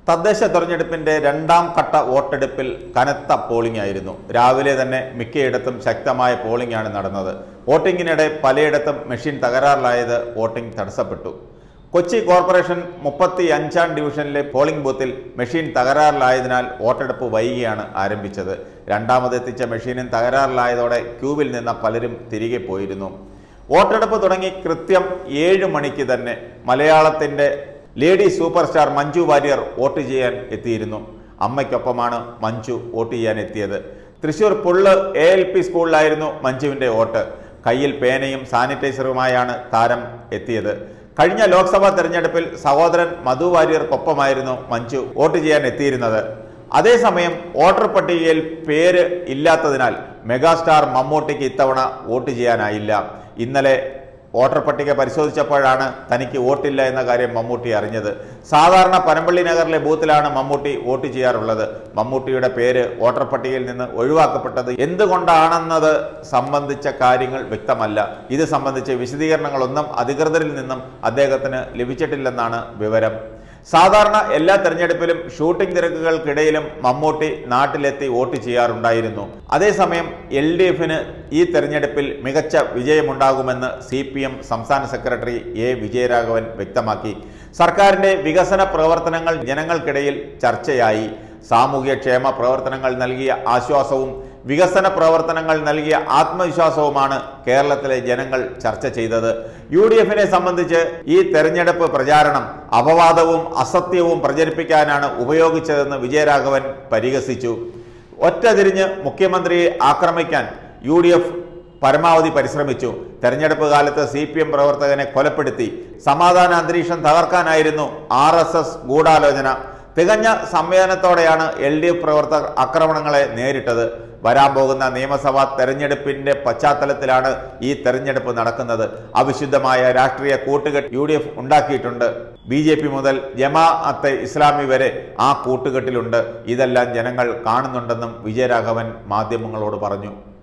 തദ്ദേശ തെരഞ്ഞെടുപ്പിന്റെ രണ്ടാം ഘട്ട വോട്ടെടുപ്പിൽ കനത്ത പോളിംഗ് ആയിരുന്നു രാവിലെ തന്നെ മിക്കയിടത്തും ശക്തമായ പോളിംഗ് ആണ് നടന്നത് വോട്ടിങ്ങിനിടെ പലയിടത്തും മെഷീൻ തകരാറിലായത് വോട്ടിംഗ് തടസ്സപ്പെട്ടു കൊച്ചി കോർപ്പറേഷൻ മുപ്പത്തി അഞ്ചാം ഡിവിഷനിലെ പോളിംഗ് ബൂത്തിൽ മെഷീൻ തകരാറിലായതിനാൽ വോട്ടെടുപ്പ് വൈകിയാണ് ആരംഭിച്ചത് രണ്ടാമതെത്തിച്ച മെഷീനും തകരാറിലായതോടെ ക്യൂവിൽ നിന്ന പലരും തിരികെ പോയിരുന്നു വോട്ടെടുപ്പ് തുടങ്ങി കൃത്യം ഏഴ് മണിക്ക് തന്നെ മലയാളത്തിന്റെ lady super star Manju Warrier vote ചെയ്യാൻ എത്തിയിരുന്നു അമ്മയ്ക്കൊപ്പമാണ് മഞ്ജു വോട്ട് ചെയ്യാൻ എത്തിയത് Thrissur Pullu A L P സ്കൂളിലായിരുന്നു മഞ്ജുവിന്റെ വോട്ട് കയ്യിൽ പേനയും സാനിറ്റൈസറുമായാണ് താരം എത്തിയത് കഴിഞ്ഞ ലോക്സഭാ തെരഞ്ഞെടുപ്പിൽ സഹോദരൻ മധു വാര്യർക്കൊപ്പമായിരുന്നു മഞ്ജു വോട്ട് ചെയ്യാൻ എത്തിയിരുന്നത് അതേസമയം വോട്ടർ പട്ടികയിൽ പേര് ഇല്ലാത്തതിനാൽ മെഗാസ്റ്റാർ മമ്മൂട്ടിക്ക് ഇത്തവണ വോട്ട് ചെയ്യാനായില്ല ഇന്നലെ വോട്ടർ പട്ടിക പരിശോധിച്ചപ്പോഴാണ് തനിക്ക് വോട്ടില്ല എന്ന കാര്യം മമ്മൂട്ടി അറിഞ്ഞത് സാധാരണ പനമ്പള്ളി നഗറിലെ ബൂത്തിലാണ് മമ്മൂട്ടി വോട്ട് ചെയ്യാറുള്ളത് മമ്മൂട്ടിയുടെ പേര് വോട്ടർ പട്ടികയിൽ നിന്ന് ഒഴിവാക്കപ്പെട്ടത് എന്തുകൊണ്ടാണെന്നത് സംബന്ധിച്ച കാര്യങ്ങൾ വ്യക്തമല്ല ഇത് സംബന്ധിച്ച് വിശദീകരണങ്ങളൊന്നും അധികൃതരിൽ നിന്നും അദ്ദേഹത്തിന് ലഭിച്ചിട്ടില്ലെന്നാണ് വിവരം സാധാരണ എല്ലാ തെരഞ്ഞെടുപ്പിലും ഷൂട്ടിംഗ് തിരക്കുകൾക്കിടയിലും മമ്മൂട്ടി നാട്ടിലെത്തി വോട്ട് ചെയ്യാറുണ്ടായിരുന്നു അതേസമയം എൽ ഡി എഫിന് ഈ തെരഞ്ഞെടുപ്പിൽ മികച്ച വിജയമുണ്ടാകുമെന്ന് സി പി എം സംസ്ഥാന സെക്രട്ടറി എ വിജയരാഘവൻ വ്യക്തമാക്കി സർക്കാരിന്റെ വികസന പ്രവർത്തനങ്ങൾ ജനങ്ങൾക്കിടയിൽ ചർച്ചയായി സാമൂഹ്യക്ഷേമ പ്രവർത്തനങ്ങൾ നൽകിയ ആശ്വാസവും വികസന പ്രവർത്തനങ്ങൾ നൽകിയ ആത്മവിശ്വാസവുമാണ് കേരളത്തിലെ ജനങ്ങൾ ചർച്ച ചെയ്തത് യു ഡി എഫിനെ സംബന്ധിച്ച് ഈ തെരഞ്ഞെടുപ്പ് പ്രചാരണം അപവാദവും അസത്യവും പ്രചരിപ്പിക്കാനാണ് ഉപയോഗിച്ചതെന്ന് വിജയരാഘവൻ പരിഹസിച്ചു ഒറ്റ തിരിഞ്ഞ് മുഖ്യമന്ത്രിയെ ആക്രമിക്കാൻ യു ഡി എഫ് പരമാവധി പരിശ്രമിച്ചു തെരഞ്ഞെടുപ്പ് കാലത്ത് സി പി എം പ്രവർത്തകനെ കൊലപ്പെടുത്തി സമാധാന അന്തരീക്ഷം തകർക്കാനായിരുന്നു ആർ എസ് എസ് ഗൂഢാലോചന തികഞ്ഞ സംവേദനത്തോടെയാണ് എൽ ഡി എഫ് പ്രവർത്തകർ ആക്രമണങ്ങളെ നേരിട്ടത് വരാൻ പോകുന്ന നിയമസഭാ തെരഞ്ഞെടുപ്പിന്റെ പശ്ചാത്തലത്തിലാണ് ഈ തെരഞ്ഞെടുപ്പ് നടക്കുന്നത് അവിശുദ്ധമായ രാഷ്ട്രീയ കൂട്ടുകെട്ട് യു ഡി എഫ് ഉണ്ടാക്കിയിട്ടുണ്ട് ബി ജെ പി മുതൽ ജമാ അത്തെ ഇസ്ലാമി വരെ ആ കൂട്ടുകെട്ടിലുണ്ട് ഇതെല്ലാം ജനങ്ങൾ കാണുന്നുണ്ടെന്നും വിജയരാഘവൻ മാധ്യമങ്ങളോട് പറഞ്ഞു